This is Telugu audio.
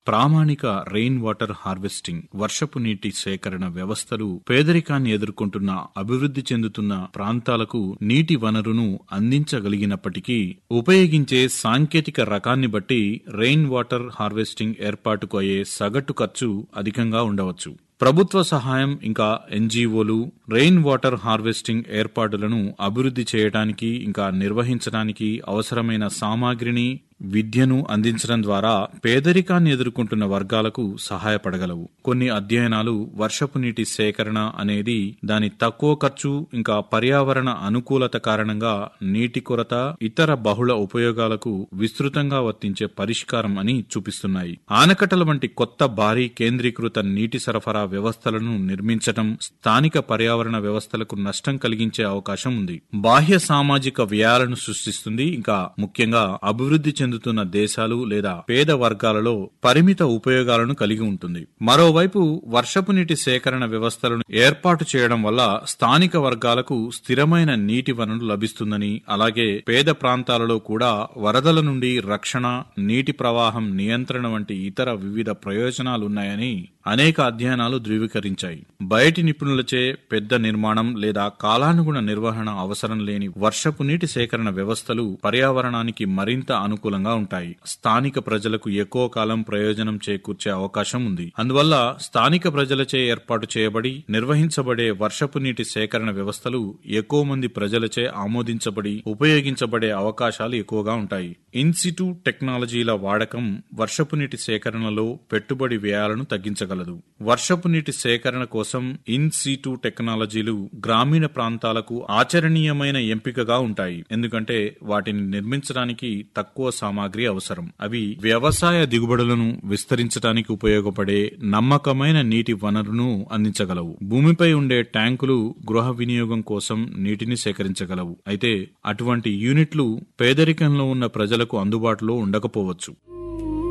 ప్రామాణిక రెయిన్ వాటర్ హార్వెస్టింగ్ వర్షపు నీటి సేకరణ వ్యవస్థలు పేదరికాన్ని ఎదుర్కొంటున్న అభివృద్ధి చెందుతున్న ప్రాంతాలకు నీటి వనరును అందించగలిగినప్పటికీ ఉపయోగించే సాంకేతిక రకాన్ని బట్టి రెయిన్ వాటర్ హార్వెస్టింగ్ ఏర్పాటుకు అయ్యే సగటు ఖర్చు అధికంగా ఉండవచ్చు ప్రభుత్వ సహాయం ఇంకా ఎన్జీఓలు రెయిన్ వాటర్ హార్వెస్టింగ్ ఏర్పాటులను అభివృద్ధి చేయడానికి ఇంకా నిర్వహించడానికి అవసరమైన సామాగ్రిని విద్యను అందించడం ద్వారా పేదరికాన్ని ఎదుర్కొంటున్న వర్గాలకు సహాయపడగలవు కొన్ని అధ్యయనాలు వర్షపు నీటి సేకరణ అనేది దాని తక్కువ ఖర్చు ఇంకా పర్యావరణ అనుకూలత కారణంగా నీటి కొరత ఇతర బహుళ ఉపయోగాలకు విస్తృతంగా వర్తించే పరిష్కారం అని చూపిస్తున్నాయి ఆనకట్టల వంటి కొత్త భారీ కేంద్రీకృత నీటి సరఫరా వ్యవస్థలను నిర్మించటం స్థానిక పర్యావరణ వ్యవస్థలకు నష్టం కలిగించే అవకాశం ఉంది బాహ్య సామాజిక వ్యయాలను సృష్టిస్తుంది ఇంకా ముఖ్యంగా అభివృద్ధి చెందుతున్న దేశాలు లేదా పేద వర్గాలలో పరిమిత ఉపయోగాలను కలిగి ఉంటుంది మరోవైపు వర్షపు నీటి సేకరణ వ్యవస్థలను ఏర్పాటు చేయడం వల్ల స్థానిక వర్గాలకు స్థిరమైన నీటి వనరు లభిస్తుందని అలాగే పేద ప్రాంతాలలో కూడా వరదల నుండి రక్షణ నీటి ప్రవాహం నియంత్రణ వంటి ఇతర వివిధ ప్రయోజనాలున్నాయని అనేక అధ్యయనాలు ధృవీకరించాయి బయటి నిపుణులచే పెద్ద నిర్మాణం లేదా కాలానుగుణ నిర్వహణ అవసరం లేని వర్షపు నీటి సేకరణ వ్యవస్థలు పర్యావరణానికి మరింత అనుకూలంగా ఉంటాయి స్థానిక ప్రజలకు ఎక్కువ కాలం ప్రయోజనం చేకూర్చే అవకాశం ఉంది అందువల్ల స్థానిక ప్రజలచే ఏర్పాటు చేయబడి నిర్వహించబడే వర్షపు నీటి సేకరణ వ్యవస్థలు ఎక్కువ మంది ప్రజలచే ఆమోదించబడి ఉపయోగించబడే అవకాశాలు ఎక్కువగా ఉంటాయి ఇన్సిటు టెక్నాలజీల వాడకం వర్షపు నీటి సేకరణలో పెట్టుబడి వ్యయాలను తగ్గించగలదు వర్షపు నీటి సేకరణ కోసం ఇన్ సీటు టెక్నాలజీలు గ్రామీణ ప్రాంతాలకు ఆచరణీయమైన ఎంపికగా ఉంటాయి ఎందుకంటే వాటిని నిర్మించడానికి తక్కువ సామాగ్రి అవసరం అవి వ్యవసాయ దిగుబడులను విస్తరించడానికి ఉపయోగపడే నమ్మకమైన నీటి వనరును అందించగలవు భూమిపై ఉండే ట్యాంకులు గృహ వినియోగం కోసం నీటిని సేకరించగలవు అయితే అటువంటి యూనిట్లు పేదరికంలో ఉన్న ప్రజలకు అందుబాటులో ఉండకపోవచ్చు